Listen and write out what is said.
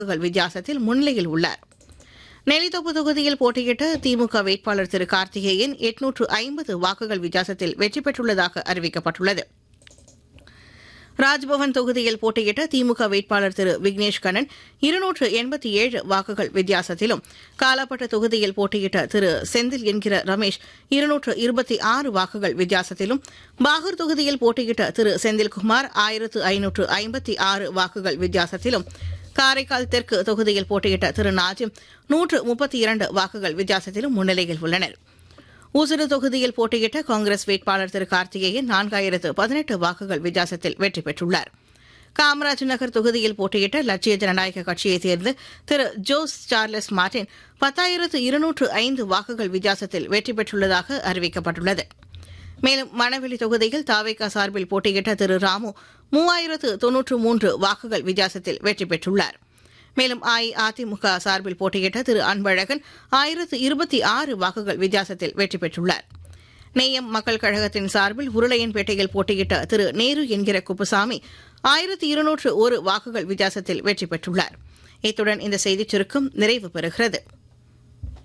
வாக்குகள் வித்தியாசத்தில் முன்னிலையில் உள்ளார் நெல்லித்தோப்பு தொகுதியில் போட்டியிட்ட திமுக வேட்பாளர் திரு கார்த்திகேயன் எட்நூற்று ஐம்பது வாக்குகள் வித்தியாசத்தில் வெற்றி பெற்றுள்ளதாக அறிவிக்கப்பட்டுள்ளது ராஜ்பவன் தொகுதியில் போட்டியிட்ட திமுக வேட்பாளர் திரு விக்னேஷ் கண்ணன் இருநூற்று எண்பத்தி ஏழு வாக்குகள் வித்தியாசத்திலும் காலாப்பட்ட தொகுதியில் போட்டியிட்ட திரு செந்தில் என்கிற ரமேஷ் இருநூற்று இருபத்தி ஆறு வாக்குகள் வித்தியாசத்திலும் பாகூர் தொகுதியில் போட்டியிட்ட திரு செந்தில்குமார் ஆயிரத்து ஐநூற்று ஐம்பத்தி ஆறு வாக்குகள் வித்தியாசத்திலும் காரைக்கால் தெற்கு தொகுதியில் போட்டியிட்ட திரு நாஜிம் நூற்று முப்பத்தி இரண்டு வாக்குகள் வித்தியாசத்திலும் முன்னிலையில் உள்ளனா் ஊசுடு தொகுதியில் போட்டியிட்ட காங்கிரஸ் வேட்பாளர் திரு கார்த்திகேயன் நான்காயிரத்து பதினெட்டு வாக்குகள் வித்தியாசத்தில் வெற்றி பெற்றுள்ளார் காமராஜ் நகர் தொகுதியில் போட்டியிட்ட லட்சிய ஜனநாயக கட்சியைச் சேர்ந்த திரு ஜோஸ் சார்லஸ் மார்டின் பத்தாயிரத்து இருநூற்று ஐந்து வாக்குகள் வித்தியாசத்தில் வெற்றி பெற்றுள்ளதாக அறிவிக்கப்பட்டுள்ளது மேலும் மணவெளி தொகுதியில் தாவேகா சார்பில் போட்டியிட்ட திரு ராமு மூவாயிரத்து தொன்னூற்று மூன்று வாக்குகள் வித்தியாசத்தில் வெற்றி பெற்றுள்ளார் மேலும் அஇஅதிமுக சார்பில் போட்டியிட்ட திரு அன்பழகன் ஆயிரத்து இருபத்தி ஆறு வாக்குகள் வித்தியாசத்தில் வெற்றி பெற்றுள்ளார் நேயம் மக்கள் கழகத்தின் சார்பில் உருளையன்பேட்டையில் போட்டியிட்ட திரு நேரு என்கிற குப்புசாமி ஆயிரத்து இருநூற்று ஒரு வாக்குகள் வித்தியாசத்தில் வெற்றி பெற்றுள்ளார் இத்துடன் இந்த செய்திச் சுருக்கம் நிறைவு பெறுகிறது